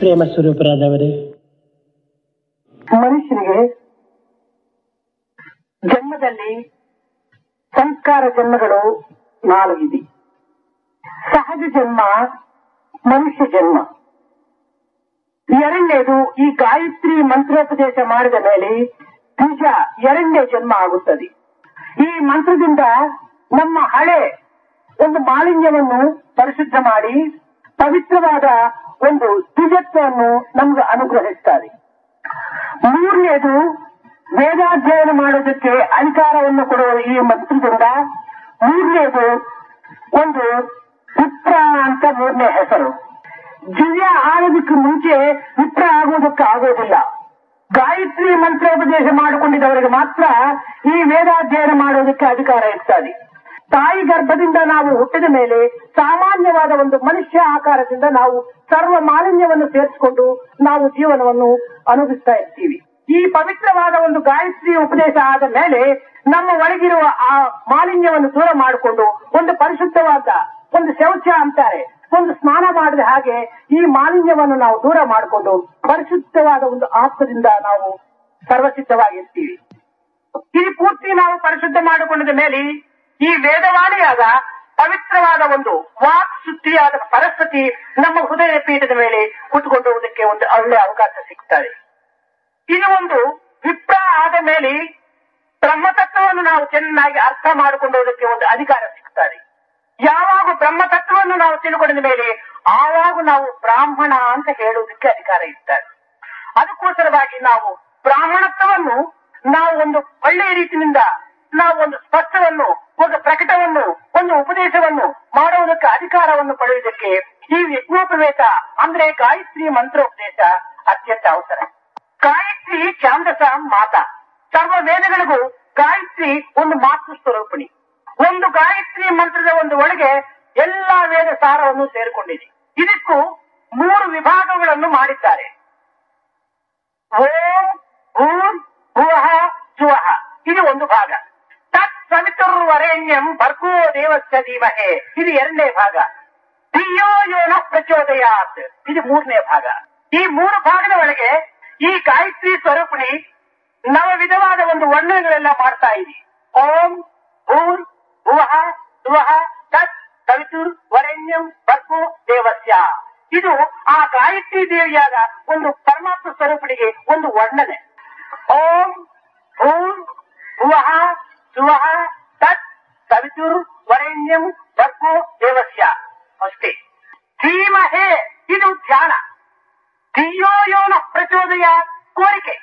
ಪ್ರೇಮ ಸ್ವರೂಪರಾದವರೇ ಮನುಷ್ಯನಿಗೆ ಜನ್ಮದಲ್ಲಿ ಸಂಸ್ಕಾರ ಜನ್ಮಗಳು ನಾಲ್ಕಿದೆ ಸಹಜ ಜನ್ಮ ಮನುಷ್ಯ ಜನ್ಮ ಎರಡನೇದು ಈ ಗಾಯತ್ರಿ ಮಂತ್ರೋಪದೇಶ ಮಾಡಿದ ಮೇಲೆ ನಿಜ ಎರಡನೇ ಜನ್ಮ ಆಗುತ್ತದೆ ಈ ಮಂತ್ರದಿಂದ ನಮ್ಮ ಹಳೆ ಒಂದು ಮಾಲಿನ್ಯವನ್ನು ಪರಿಶುದ್ಧ ಮಾಡಿ ಪವಿತ್ರವಾದ ಒಂದು ದ್ವಿಜತ್ವವನ್ನು ನಮ್ಗೆ ಅನುಗ್ರಹಿಸ್ತಾರೆ ಮೂರನೇದು ವೇದಾಧ್ಯಯನ ಮಾಡೋದಕ್ಕೆ ಅಧಿಕಾರವನ್ನು ಕೊಡುವ ಈ ಮಂತ್ರದಿಂದ ಮೂರನೇದು ಒಂದು ವಿಪ್ರ ಅಂತ ಮೂರನೇ ಹೆಸರು ದಿವ್ಯ ಆಗೋದಕ್ಕೆ ಮುಂಚೆ ವಿಪ್ರ ಆಗೋದಕ್ಕೆ ಆಗೋದಿಲ್ಲ ಗಾಯತ್ರಿ ಮಂತ್ರೋಪದೇಶ ಮಾಡಿಕೊಂಡಿದ್ದವರಿಗೆ ಮಾತ್ರ ಈ ವೇದಾಧ್ಯಯನ ಮಾಡೋದಕ್ಕೆ ಅಧಿಕಾರ ಇರ್ತದೆ ತಾಯಿ ಗರ್ಭದಿಂದ ನಾವು ಹುಟ್ಟಿದ ಮೇಲೆ ಸಾಮಾನ್ಯವಾದ ಒಂದು ಮನುಷ್ಯ ಆಕಾರದಿಂದ ನಾವು ಸರ್ವ ಮಾಲಿನ್ಯವನ್ನು ಸೇರಿಸಿಕೊಂಡು ನಾವು ಜೀವನವನ್ನು ಅನುಭವಿಸ್ತಾ ಇರ್ತೀವಿ ಈ ಪವಿತ್ರವಾದ ಒಂದು ಗಾಯತ್ರಿ ಉಪದೇಶ ಆದ ಮೇಲೆ ನಮ್ಮ ಒಳಗಿರುವ ಆ ಮಾಲಿನ್ಯವನ್ನು ದೂರ ಮಾಡಿಕೊಂಡು ಒಂದು ಪರಿಶುದ್ಧವಾದ ಒಂದು ಶೌಚ ಅಂತಾರೆ ಒಂದು ಸ್ನಾನ ಮಾಡಿದ ಹಾಗೆ ಈ ಮಾಲಿನ್ಯವನ್ನು ನಾವು ದೂರ ಮಾಡಿಕೊಂಡು ಪರಿಶುದ್ಧವಾದ ಒಂದು ಆತ್ಮದಿಂದ ನಾವು ಸರ್ವಸಿದ್ಧವಾಗಿರ್ತೀವಿ ಈ ಪೂರ್ತಿ ನಾವು ಪರಿಶುದ್ಧ ಮಾಡಿಕೊಂಡ ಮೇಲೆ ಈ ವೇದವಾಣಿಯಾದ ಪವಿತ್ರವಾದ ಒಂದು ವಾಕ್ ಶುದ್ಧಿಯಾದ ಪರಿಸ್ಥಿತಿ ನಮ್ಮ ಹೃದಯ ಪೀಠದ ಮೇಲೆ ಕೂತ್ಕೊಳ್ಳುವುದಕ್ಕೆ ಒಂದು ಒಳ್ಳೆ ಅವಕಾಶ ಸಿಗ್ತದೆ ಇದು ಒಂದು ವಿಪ್ರ ಆದ ಮೇಲೆ ಬ್ರಹ್ಮತತ್ವವನ್ನು ನಾವು ಚೆನ್ನಾಗಿ ಅರ್ಥ ಮಾಡಿಕೊಳ್ಳುವುದಕ್ಕೆ ಒಂದು ಅಧಿಕಾರ ಸಿಗ್ತದೆ ಯಾವಾಗ ಬ್ರಹ್ಮತತ್ವವನ್ನು ನಾವು ತಿಳ್ಕೊಂಡ ಮೇಲೆ ಆವಾಗ ನಾವು ಬ್ರಾಹ್ಮಣ ಅಂತ ಹೇಳುವುದಕ್ಕೆ ಅಧಿಕಾರ ಇರ್ತಾರೆ ಅದಕ್ಕೋಸ್ಕರವಾಗಿ ನಾವು ಬ್ರಾಹ್ಮಣತ್ವವನ್ನು ನಾವು ಒಂದು ಒಳ್ಳೆಯ ರೀತಿಯಿಂದ ನಾವು ಒಂದು ಸ್ಪಷ್ಟವನ್ನು ಒಂದು ಪ್ರಕಟವನ್ನು ಒಂದು ಉಪದೇಶವನ್ನು ಮಾಡುವುದಕ್ಕೆ ಅಧಿಕಾರವನ್ನು ಪಡೆಯುವುದಕ್ಕೆ ಈ ಯಜ್ಞೋಪವೇತ ಅಂದ್ರೆ ಗಾಯತ್ರಿ ಮಂತ್ರೋಪದೇಶ ಅತ್ಯಂತ ಅವಸರ ಗಾಯತ್ರಿ ಛಾಂದಸ ಮಾತ ಸರ್ವ ವೇದಗಳಿಗೂ ಗಾಯತ್ರಿ ಒಂದು ಮಾತೃ ಸ್ವರೂಪಿಣಿ ಒಂದು ಗಾಯತ್ರಿ ಮಂತ್ರದ ಒಂದು ಒಳಗೆ ಎಲ್ಲಾ ವೇದ ಸಾರವನ್ನು ಸೇರಿಕೊಂಡಿದೆ ಇದಕ್ಕೂ ಮೂರು ವಿಭಾಗಗಳನ್ನು ಮಾಡಿದ್ದಾರೆ ಓಂ ಭೂರ್ ಭುವಃ ಸುವಃ ಇದು ಒಂದು ಭಾಗ ತತ್ ಸವಿತುರ್ವರೆಣ್ಯಂ ಭರ್ಗೋ ದೇವಸ್ಯ ಧೀಮಹೆ ಇದು ಎರಡನೇ ಭಾಗ ಧಿಯೋ ಯೋನ ಪ್ರಚೋದಯಾತ್ ಇದು ಮೂರನೇ ಭಾಗ ಈ ಮೂರು ಭಾಗದ ಒಳಗೆ ಈ ಗಾಯತ್ರಿ ಸ್ವರೂಪಿಣಿ ನವ ವಿಧವಾದ ಒಂದು ವರ್ಣನೆಗಳೆಲ್ಲ ಮಾಡ್ತಾ ಇದೆ ಓಂ ಭೂರ್ ಭುವಃ ಸುವಃ ತತ್ ಸವಿತುರ್ ವರೆಣ್ಯಂ ಭರ್ಗೋ ದೇವಸ್ಯ ಇದು ಆ ಗಾಯತ್ರಿ ದೇವಿಯಾದ ಒಂದು ಪರಮಾತ್ಮ ಸ್ವರೂಪಿಣಿಗೆ ಒಂದು ವರ್ಣನೆ ಓಂ ಭೂರ್ ಭುವಃ ಸುವಃ ತತ್ ಸವಿತುರ್ ವರೆಣ್ಯಂ ಭರ್ಗೋ ದೇವಸ್ಯ ಅಷ್ಟೇ ಧೀಮಹೇ ಇದು ಧ್ಯಾನ ಧಿಯೋ ಯೋನ ಪ್ರಚೋದಯ ಕೋರಿಕೆ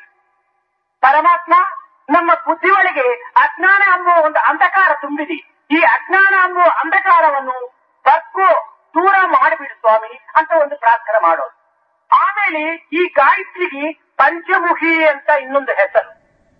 ಪರಮಾತ್ಮ ನಮ್ಮ ಬುದ್ಧಿ ಒಳಗೆ ಅಜ್ಞಾನ ಎಂಬುವ ಒಂದು ಅಂಧಕಾರ ತುಂಬಿದೆ ಈ ಅಜ್ಞಾನ ಎಂಬುವ ಅಂಧಕಾರವನ್ನು ಬಗ್ಗು ದೂರ ಮಾಡಿಬಿಡು ಸ್ವಾಮಿ ಅಂತ ಒಂದು ಪ್ರಾರ್ಥನೆ ಮಾಡೋದು ಆಮೇಲೆ ಈ ಗಾಯತ್ರಿಗೆ ಪಂಚಮುಖಿ ಅಂತ ಇನ್ನೊಂದು ಹೆಸರು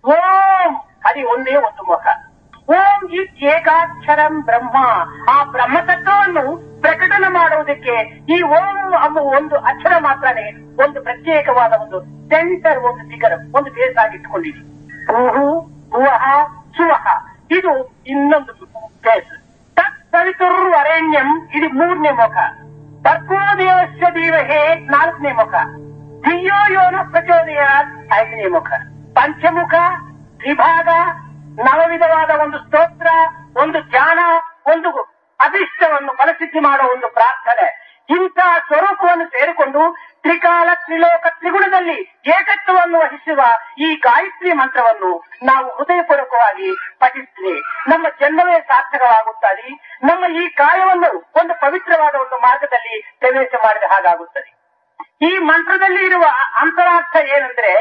ಓಂ ಅದು ಒಂದೇ ಒಂದು ಮುಖ ಓಂ ಈ ಏಕಾಕ್ಷರಂ ಬ್ರಹ್ಮ ಆ ಬ್ರಹ್ಮತತ್ವವನ್ನು ಪ್ರಕಟಣೆ ಮಾಡುವುದಕ್ಕೆ ಈ ಓಂ ಎಂಬುವ ಒಂದು ಅಕ್ಷರ ಮಾತ್ರನೇ ಒಂದು ಪ್ರತ್ಯೇಕವಾದ ಒಂದು ಸೆಂಟರ್ ಒಂದು ಫಿಗರ್ ಒಂದು ಬೇಸ್ ಆಗಿ ಇಟ್ಕೊಂಡಿದೆ ಭೂಹು ಭುವಃ ಸುವಹ ಇದು ಇನ್ನೊಂದು ಬೇಸ್ ತತ್ ಸವಿತುರ್ ಅರಣ್ಯಂ ಇದು ಮೂರನೇ ಮುಖ ಭರ್ಗೋದೇವಸ್ಯ ದೀವಹೇ ನಾಲ್ಕನೇ ಮುಖ ಧಿಯೋ ಯೋನ ಪ್ರಚೋದಯ ಐದನೇ ಮುಖ ಪಂಚಮುಖ ತ್ರಿಭಾಗ ನವವಿಧವಾದ ಒಂದು ಸ್ತೋತ್ರ ಒಂದು ಧ್ಯಾನ ಒಂದು ಅಭಿಷ್ಟವನ್ನು ಫಲಸಿದ್ಧಿ ಮಾಡುವ ಒಂದು ಪ್ರಾರ್ಥನೆ ಇಂಥ ಸ್ವರೂಪವನ್ನು ಸೇರಿಕೊಂಡು ತ್ರಿಕಾಲ ತ್ರಿಲೋಕ ತ್ರಿಗುಣದಲ್ಲಿ ಏಕತ್ವವನ್ನು ವಹಿಸುವ ಈ ಗಾಯತ್ರಿ ಮಂತ್ರವನ್ನು ನಾವು ಹೃದಯಪೂರ್ವಕವಾಗಿ ಪಠಿಸಿದ್ರೆ ನಮ್ಮ ಜನ್ಮವೇ ಸಾರ್ಥಕವಾಗುತ್ತದೆ ನಮ್ಮ ಈ ಕಾಯವನ್ನು ಒಂದು ಪವಿತ್ರವಾದ ಒಂದು ಮಾರ್ಗದಲ್ಲಿ ಪ್ರವೇಶ ಮಾಡಿದ ಹಾಗಾಗುತ್ತದೆ ಈ ಮಂತ್ರದಲ್ಲಿ ಇರುವ ಅಂತರಾರ್ಥ ಏನಂದ್ರೆ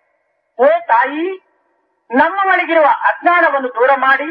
ಓ ತಾಯಿ ನಮ್ಮ ಒಳಗಿರುವ ಅಜ್ಞಾನವನ್ನು ದೂರ ಮಾಡಿ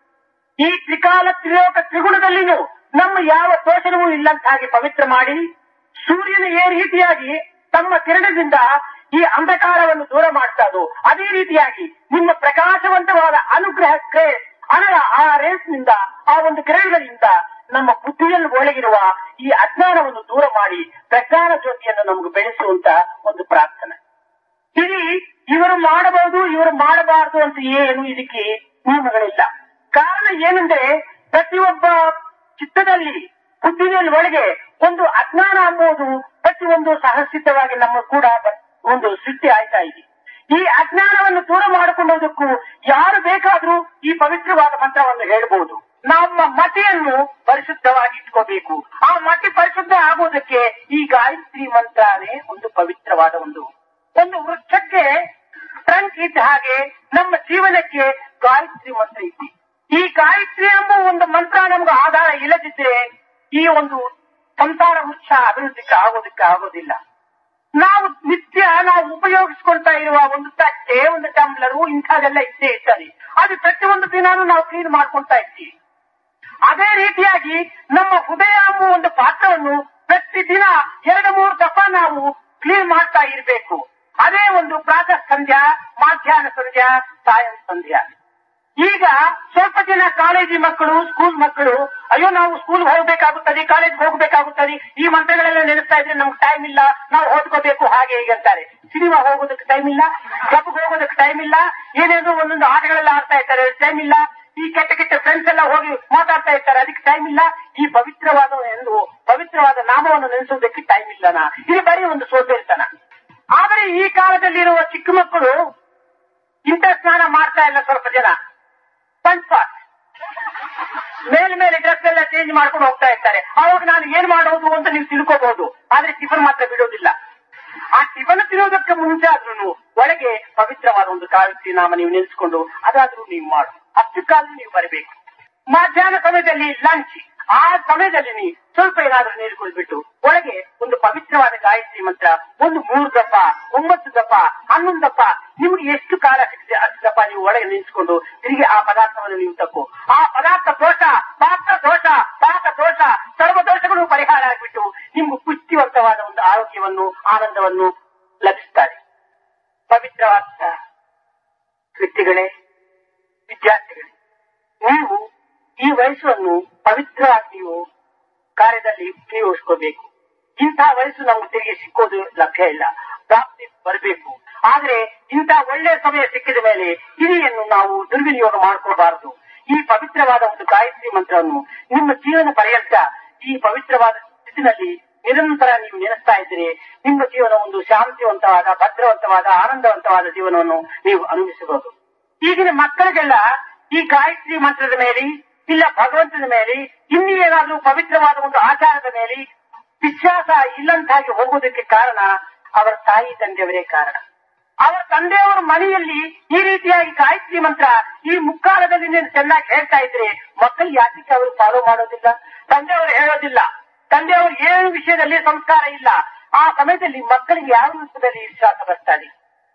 ಈ ತ್ರಿಕಾಲ ತ್ರಿಲೋಕ ತ್ರಿಗುಣದಲ್ಲಿನೂ ನಮ್ಮ ಯಾವ ದೋಷವೂ ಇಲ್ಲಂತ ಹಾಗೆ ಪವಿತ್ರ ಮಾಡಿ ಸೂರ್ಯನ ಏ ರೀತಿಯಾಗಿ ತಮ್ಮ ಕಿರಣದಿಂದ ಈ ಅಂಧಕಾರವನ್ನು ದೂರ ಮಾಡ್ತಾದು ಅದೇ ರೀತಿಯಾಗಿ ನಿಮ್ಮ ಪ್ರಕಾಶವಂತವಾದ ಅನುಗ್ರಹಕ್ಕೆ ಅನಲ ಆ ರೇಸ್ನಿಂದ ಆ ಒಂದು ಕಿರಣಗಳಿಂದ ನಮ್ಮ ಬುದ್ಧಿಯಲ್ಲಿ ಒಳಗಿರುವ ಈ ಅಜ್ಞಾನವನ್ನು ದೂರ ಮಾಡಿ ಪ್ರಜ್ಞಾನ ಜ್ಯೋತಿಯನ್ನು ನಮಗೆ ಬೆಳೆಸುವಂತ ಒಂದು ಪ್ರಾರ್ಥನೆ ಇಲ್ಲಿ ಇವರು ಮಾಡಬಹುದು ಇವರು ಮಾಡಬಾರದು ಅಂತ ಏನು ಇದಕ್ಕೆ ನಿಯಮಗಳಿಲ್ಲ ಕಾರಣ ಏನಂದ್ರೆ ಪ್ರತಿಯೊಬ್ಬ ಚಿತ್ತದಲ್ಲಿ ಬುದ್ಧಿನಲ್ಲಿ ಒಳಗೆ ಒಂದು ಅಜ್ಞಾನ ಎಂಬುದು ಪ್ರತಿ ಪ್ರಕೃತಿ ಒಂದು ಸಹಸಿದ್ಧವಾಗಿ ನಮ್ಮ ಕೂಡ ಬ- ಒಂದು ಸೃಷ್ಟಿ ಆಯ್ತಾ ಇದೆ ಈ ಅಜ್ಞಾನವನ್ನು ದೂರ ಮಾಡಿಕೊಳ್ಳುವುದಕ್ಕೂ ಯಾರು ಬೇಕಾದ್ರೂ ಈ ಪವಿತ್ರವಾದ ಮಂತ್ರವನ್ನು ಹೇಳಬಹುದು ನಮ್ಮ ಮತಿಯನ್ನು ಪರಿಶುದ್ಧವಾಗಿ ಇಟ್ಕೋಬೇಕು ಆ ಮತಿ ಪರಿಶುದ್ಧ ಆಗುವುದಕ್ಕೆ ಈ ಗಾಯತ್ರಿ ಮಂತ್ರನೇ ಒಂದು ಪವಿತ್ರವಾದ ಒಂದು ಒಂದು ವೃಕ್ಷಕ್ಕೆ ಟ್ರಂಕ್ ಇದ್ದ ಹಾಗೆ ನಮ್ಮ ಜೀವನಕ್ಕೆ ಗಾಯತ್ರಿ ಮಂತ್ರ ಇದ್ದಿ ಈ ಗಾಯತ್ರಿ ಎಂಬ ಒಂದು ಮಂತ್ರ ನಮ್ಗೆ ಆಧಾರ ಇಲ್ಲದಿದ್ರೆ ಈ ಒಂದು ಸಂಸಾರ ವೃಕ್ಷ ಅಭಿವೃದ್ಧಿಗೆ ಆಗೋದಕ್ಕೆ ಆಗೋದಿಲ್ಲ ನಾವು ನಿತ್ಯ ನಾವು ಉಪಯೋಗಿಸ್ಕೊಳ್ತಾ ಇರುವ ಒಂದು ತಟ್ಟೆ ಒಂದು ಟಂಬ್ಲರು ಇಂಥದೆಲ್ಲ ಇದ್ದೇ ಇರ್ತದೆ ಅದು ಪ್ರತಿಯೊಂದು ದಿನಾನು ನಾವು ಕ್ಲೀನ್ ಮಾಡ್ಕೊಳ್ತಾ ಇರ್ತೀವಿ ಅದೇ ರೀತಿಯಾಗಿ ನಮ್ಮ ಹೃದಯ ಎಂಬ ಒಂದು ಪಾತ್ರವನ್ನು ಪ್ರತಿದಿನ ಎರಡು ಮೂರು ದಫ ನಾವು ಕ್ಲೀನ್ ಮಾಡ್ತಾ ಇರಬೇಕು ಅದೇ ಒಂದು ಪ್ರಾತಃ ಸಂಧ್ಯಾ ಮಧ್ಯಾಹ್ನ ಸಂಧ್ಯಾ ಸಾಯಂ ಸಂಧ್ಯಾ ಈಗ ಸ್ವಲ್ಪ ಜನ ಕಾಲೇಜಿ ಮಕ್ಕಳು ಸ್ಕೂಲ್ ಮಕ್ಕಳು ಅಯ್ಯೋ ನಾವು ಸ್ಕೂಲ್ ಹೋಗ್ಬೇಕಾಗುತ್ತದೆ ಕಾಲೇಜ್ ಹೋಗ್ಬೇಕಾಗುತ್ತದೆ ಈ ಮಂತ್ರಗಳೆಲ್ಲ ನೆನೆಸ್ತಾ ಇದ್ರೆ ನಮ್ಗೆ ಟೈಮ್ ಇಲ್ಲ ನಾವು ಓದ್ಕೋಬೇಕು ಹಾಗೆ ಹೀಗೆ ಅಂತಾರೆ ಸಿನಿಮಾ ಹೋಗೋದಕ್ಕೆ ಟೈಮ್ ಇಲ್ಲ ಕ್ಲಬ್ಗೆ ಹೋಗೋದಕ್ಕೆ ಟೈಮ್ ಇಲ್ಲ ಏನೇನೋ ಒಂದೊಂದು ಆಟಗಳೆಲ್ಲ ಆಡ್ತಾ ಇರ್ತಾರೆ ಟೈಮ್ ಇಲ್ಲ ಈ ಕೆಟ್ಟ ಕೆಟ್ಟ ಫ್ರೆಂಡ್ಸ್ ಎಲ್ಲ ಹೋಗಿ ಮಾತಾಡ್ತಾ ಇರ್ತಾರೆ ಅದಕ್ಕೆ ಟೈಮ್ ಇಲ್ಲ ಈ ಪವಿತ್ರವಾದ ಎಂದು ಪವಿತ್ರವಾದ ನಾಮವನ್ನು ನೆನೆಸುವುದಕ್ಕೆ ಟೈಮ್ ಇಲ್ಲನ ಇದು ಬರೀ ಒಂದು ಸೋತೇರ್ತನ ಆದರೆ ಈ ಕಾಲದಲ್ಲಿರುವ ಚಿಕ್ಕ ಮಕ್ಕಳು ಇಂಥ ಸ್ನಾನ ಮಾಡ್ತಾ ಇಲ್ಲ ಸ್ವಲ್ಪ ಜನ ಪಂಚ್ ಪಾಸ್ ಮೇಲ್ಮೇಲೆ ಡ್ರೆಸ್ ಎಲ್ಲ ಚೇಂಜ್ ಮಾಡ್ಕೊಂಡು ಹೋಗ್ತಾ ಇರ್ತಾರೆ ಅವಾಗ ನಾನು ಏನ್ ಮಾಡೋದು ಅಂತ ನೀವು ತಿಳ್ಕೋಬಹುದು ಆದ್ರೆ ಟಿಫನ್ ಮಾತ್ರ ಬಿಡೋದಿಲ್ಲ ಆ ಟಿಫನ್ ತಿನ್ನೋದಕ್ಕೆ ಮುಂಚೆ ಆದ್ರೂ ಒಳಗೆ ಪವಿತ್ರವಾದ ಒಂದು ಕಾವಿತ್ರಿ ನಾಮ ನೀವು ನೆನೆಸ್ಕೊಂಡು ಅದಾದ್ರೂ ನೀವು ಮಾಡು ಅಷ್ಟು ಕಾಲ ನೀವು ಬರಬೇಕು ಮಧ್ಯಾಹ್ನ ಸಮಯದಲ್ಲಿ ಲಂಚ್ ಆ ಸಮಯದಲ್ಲಿ ನೀವು ಸ್ವಲ್ಪ ಏನಾದ್ರೂ ನೀರುಕೊಳ್ಬಿಟ್ಟು ಒಳಗೆ ಒಂದು ಪವಿತ್ರವಾದ ಗಾಯತ್ರಿ ಮಂತ್ರ ಒಂದು ಮೂರು ದಪ್ಪ ಒಂಬತ್ತು ದಪ್ಪ ಹನ್ನೊಂದು ದಪ್ಪ ನಿಮ್ಗೆ ಎಷ್ಟು ಕಾಲ ಸಿಕ್ಕಿದೆ ಅಷ್ಟು ದಪ್ಪ ನೀವು ಒಳಗೆ ನಿಲ್ಸ್ಕೊಂಡು ತಿರುಗಿ ಆ ಪದಾರ್ಥವನ್ನು ನೀವು ತಪ್ಪು ಆ ಪದಾರ್ಥ ದೋಷ ಪಾತ್ರ ದೋಷ ಪಾಕ ದೋಷ ಸರ್ವ ದೋಷಗಳು ಪರಿಹಾರ ಆಗಿಬಿಟ್ಟು ನಿಮ್ಗೆ ಪುಷ್ಟಿವಂತವಾದ ಒಂದು ಆರೋಗ್ಯವನ್ನು ಆನಂದವನ್ನು ಲಭಿಸ್ತಾರೆ ಪವಿತ್ರವಾದ ವ್ಯಕ್ತಿಗಳೇ ವಿದ್ಯಾರ್ಥಿಗಳೇ ನೀವು ಈ ವಯಸ್ಸನ್ನು ಪವಿತ್ರವಾಗಿ ನೀವು ಕಾರ್ಯದಲ್ಲಿ ಉಪಯೋಗಿಸ್ಕೋಬೇಕು ಇಂತಹ ವಯಸ್ಸು ನಮ್ಗೆ ತಿರುಗಿ ಸಿಕ್ಕೋದು ಲಭ್ಯ ಇಲ್ಲ ಪ್ರಾಪ್ತಿ ಬರಬೇಕು ಆದ್ರೆ ಇಂಥ ಒಳ್ಳೆ ಸಮಯ ಸಿಕ್ಕಿದ ಮೇಲೆ ಹಿರಿಯನ್ನು ನಾವು ದುರ್ವಿನಿಯೋಗ ಮಾಡ್ಕೋಬಾರದು ಈ ಪವಿತ್ರವಾದ ಒಂದು ಗಾಯತ್ರಿ ಮಂತ್ರವನ್ನು ನಿಮ್ಮ ಜೀವನ ಪರ್ಯಂತ ಈ ಪವಿತ್ರವಾದ ಸ್ಥಿತಿನಲ್ಲಿ ನಿರಂತರ ನೀವು ನೆನೆಸ್ತಾ ಇದ್ರೆ ನಿಮ್ಮ ಜೀವನ ಒಂದು ಶಾಂತಿವಂತವಾದ ಭದ್ರವಂತವಾದ ಆನಂದವಂತವಾದ ಜೀವನವನ್ನು ನೀವು ಅನುಭವಿಸಬಹುದು ಈಗಿನ ಮಕ್ಕಳಿಗೆಲ್ಲ ಈ ಗಾಯತ್ರಿ ಮಂತ್ರದ ಮೇಲೆ ಇಲ್ಲ ಭಗವಂತನ ಮೇಲೆ ಇನ್ನೂ ಏನಾದ್ರೂ ಪವಿತ್ರವಾದ ಒಂದು ಆಚಾರದ ಮೇಲೆ ವಿಶ್ವಾಸ ಇಲ್ಲಂತಾಗಿ ಹೋಗುವುದಕ್ಕೆ ಕಾರಣ ಅವರ ತಾಯಿ ತಂದೆಯವರೇ ಕಾರಣ ಅವರ ತಂದೆಯವರ ಮನೆಯಲ್ಲಿ ಈ ರೀತಿಯಾಗಿ ಗಾಯತ್ರಿ ಮಂತ್ರ ಈ ಮುಕ್ಕಾಲದಲ್ಲಿ ನೀನು ಚೆನ್ನಾಗಿ ಹೇಳ್ತಾ ಇದ್ರೆ ಮಕ್ಕಳು ಯಾಕೆ ಅವರು ಫಾಲೋ ಮಾಡೋದಿಲ್ಲ ತಂದೆಯವರು ಹೇಳೋದಿಲ್ಲ ತಂದೆಯವರು ಏನು ವಿಷಯದಲ್ಲಿ ಸಂಸ್ಕಾರ ಇಲ್ಲ ಆ ಸಮಯದಲ್ಲಿ ಮಕ್ಕಳಿಗೆ ಯಾವ ರೂಪದಲ್ಲಿ ವಿಶ್ವಾಸ ಬರ್ತದೆ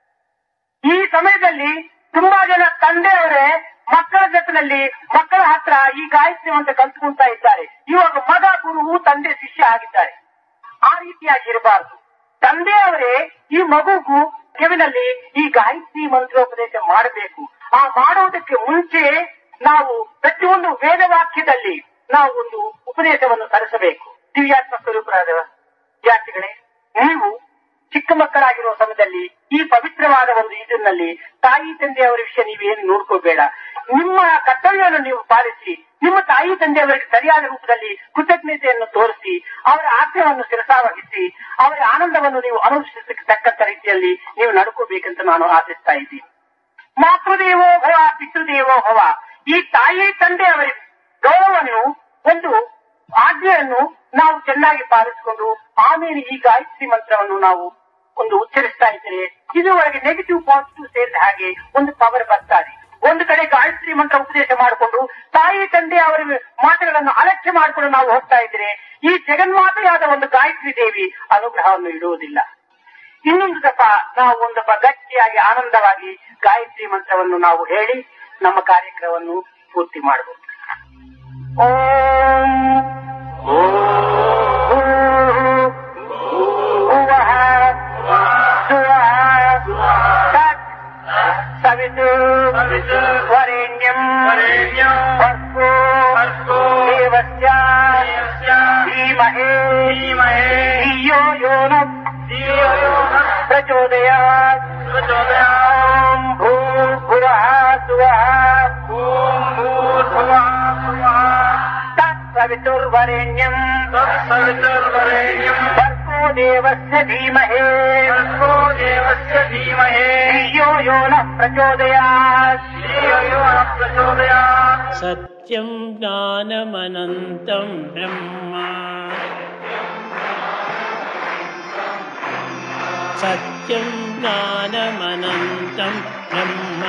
ಈ ಸಮಯದಲ್ಲಿ ತುಂಬಾ ಜನ ತಂದೆಯವರೇ ಮಕ್ಕಳ ಜೊತೆನಲ್ಲಿ ಮಕ್ಕಳ ಹತ್ರ ಈ ಗಾಯತ್ರಿ ಮಂತ್ರ ಕಲ್ತ್ಕೊಂತಾ ಇದ್ದಾರೆ ಇವಾಗ ಮಗ ಗುರುವು ತಂದೆ ಶಿಷ್ಯ ಆಗಿದ್ದಾರೆ ಆ ರೀತಿಯಾಗಿ ಇರಬಾರದು ತಂದೆಯವರೇ ಈ ಮಗುಗೂ ಕಿವಿನಲ್ಲಿ ಈ ಗಾಯತ್ರಿ ಮಂತ್ರೋಪದೇಶ ಮಾಡಬೇಕು ಆ ಮಾಡುವುದಕ್ಕೆ ಮುಂಚೆ ನಾವು ಪ್ರತಿಯೊಂದು ವೇದ ವಾಕ್ಯದಲ್ಲಿ ನಾವು ಒಂದು ಉಪದೇಶವನ್ನು ಸಲ್ಲಿಸಬೇಕು ದಿವ್ಯಾತ್ಮ ಸ್ವರೂಪರಾದ ವಿದ್ಯಾರ್ಥಿಗಳೇ ನೀವು ಚಿಕ್ಕ ಮಕ್ಕಳಾಗಿರುವ ಸಮಯದಲ್ಲಿ ಈ ಪವಿತ್ರವಾದ ಒಂದು ಇದರಲ್ಲಿ ತಾಯಿ ತಂದೆಯವರ ವಿಷಯ ನೀವೇನು ನೋಡ್ಕೋಬೇಡ ನಿಮ್ಮ ಕರ್ತವ್ಯವನ್ನು ನೀವು ಪಾಲಿಸಿ ನಿಮ್ಮ ತಾಯಿ ತಂದೆಯವರಿಗೆ ಸರಿಯಾದ ರೂಪದಲ್ಲಿ ಕೃತಜ್ಞತೆಯನ್ನು ತೋರಿಸಿ ಅವರ ಆಜ್ಞೆಯನ್ನು ಶಿರಸಾವಹಿಸಿ ಅವರ ಆನಂದವನ್ನು ನೀವು ಅನುಭವಿಸಲಿಕ್ಕೆ ತಕ್ಕಂತ ರೀತಿಯಲ್ಲಿ ನೀವು ನಡ್ಕೋಬೇಕಂತ ನಾನು ಆಶಿಸ್ತಾ ಇದ್ದೀನಿ ಮಾತೃದೇವೋ ಭವ ಪಿತೃದೇವೋ ಭವ ಈ ತಾಯಿ ತಂದೆಯವರ ಗೌರವವನ್ನು ಒಂದು ಆಜ್ಞೆಯನ್ನು ನಾವು ಚೆನ್ನಾಗಿ ಪಾಲಿಸಿಕೊಂಡು ಆಮೇಲೆ ಈ ಗಾಯತ್ರಿ ಮಂತ್ರವನ್ನು ನಾವು ಒಂದು ಉಚ್ಚರಿಸ್ತಾ ಇದ್ದರೆ ಇದುವರೆಗೆ ನೆಗೆಟಿವ್ ಪಾಸಿಟಿವ್ ಸೇರಿದ ಹಾಗೆ ಒಂದು ಪವರ್ ಬರ್ತಾರೆ ಒಂದು ಕಡೆ ಗಾಯತ್ರಿ ಮಂತ್ರ ಉಪದೇಶ ಮಾಡಿಕೊಂಡು ತಾಯಿ ತಂದೆ ಅವರ ಮಾತುಗಳನ್ನು ಅಲಕ್ಷ್ಯ ಮಾಡಿಕೊಂಡು ನಾವು ಹೋಗ್ತಾ ಇದ್ರೆ ಈ ಜಗನ್ಮಾತೆಯಾದ ಒಂದು ಗಾಯತ್ರಿ ದೇವಿ ಅನುಗ್ರಹವನ್ನು ಇಡುವುದಿಲ್ಲ ಇನ್ನೊಂದು ದಫ ನಾವು ಒಂದು ದಫ ಗಟ್ಟಿಯಾಗಿ ಆನಂದವಾಗಿ ಗಾಯತ್ರಿ ಮಂತ್ರವನ್ನು ನಾವು ಹೇಳಿ ನಮ್ಮ ಕಾರ್ಯಕ್ರಮವನ್ನು ಪೂರ್ತಿ ಮಾಡಬಹುದು ಓಂ ಭುವಃ ಸುವಃ ತತ್ ಸವಿತು ವರೆಣ್ಯಂ ಭರ್ಗೋ ದೇವಸ್ಯ ಧೀಮಹಿ ಧಿಯೋ ಯೋ ನ ಪ್ರಚೋದಯಾತ್ ಓಂ ಭೂರ್ಭುವಃ ಸುವಃ ತತ್ ಸವಿತುರ್ವರೆಣ್ಯಂ ಭರ್ಗೋ ದೇವಸ್ಯ ಧೀಮಹೇ भर्गो देवस्य धीमहि ಧಿಯೋ ಯೋ ನ ಪ್ರಚೋದಯಾತ್ धियो यो नः प्रचोदयात् सत्यं ज्ञानमनन्तं ब्रह्म सत्यं ज्ञानमनन्तं ब्रह्म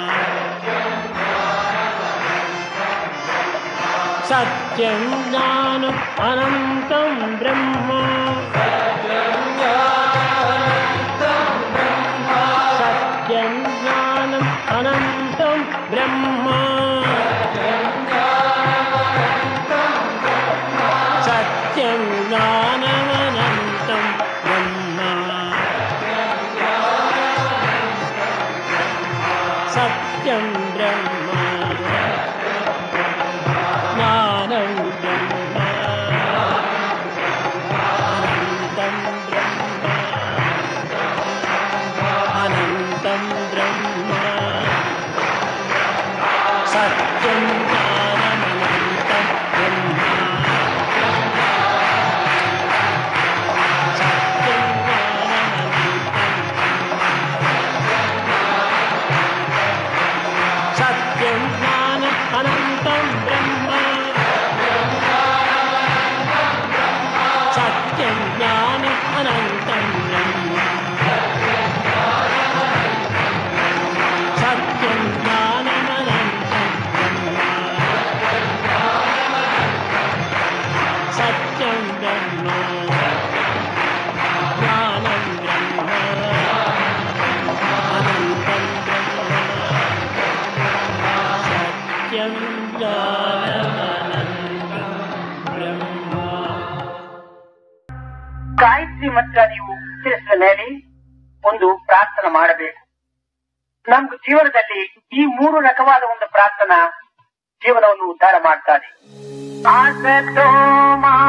सत्यं ज्ञानम् अनन्तं ब्रह्म सत्यं ज्ञानम् अनन्तं ब्रह्म सत्यं ज्ञानमनन्तं ब्रह्म सत्यं ब्रह्म ज्ञानं ब्रह्म अनन्तं ब्रह्म अनन्तं ब्रह्म सत्यं ज्ञानमनन्तं ब्रह्म सत्यं ज्ञानमनन्तं सत्यं ज्ञानम् अनन्तं ब्रह्म सत्यं ज्ञानम् अनन्तं ब्रह्म सत्यं ज्ञानमनन्तं ब्रह्म सत्यं ब्रह्म ज्ञानं ब्रह्म अनन्तं ब्रह्म सत्यं ज्ञानमनन्तं ब्रह्म ಗಾಯತ್ರಿ ಮಂತ್ರ ನೀವು ಉಚ್ಚರಿಸಿದ ಮೇಲೆ ಒಂದು ಪ್ರಾರ್ಥನೆ ಮಾಡಬೇಕು ನಮ್ಗೆ ಜೀವನದಲ್ಲಿ ಈ ಮೂರು ರಕವಾದ ಒಂದು ಪ್ರಾರ್ಥನಾ ಜೀವನವನ್ನು ಉದ್ಧಾರ ಮಾಡ್ತಾರೆ ಆಸತೋ ಮಾ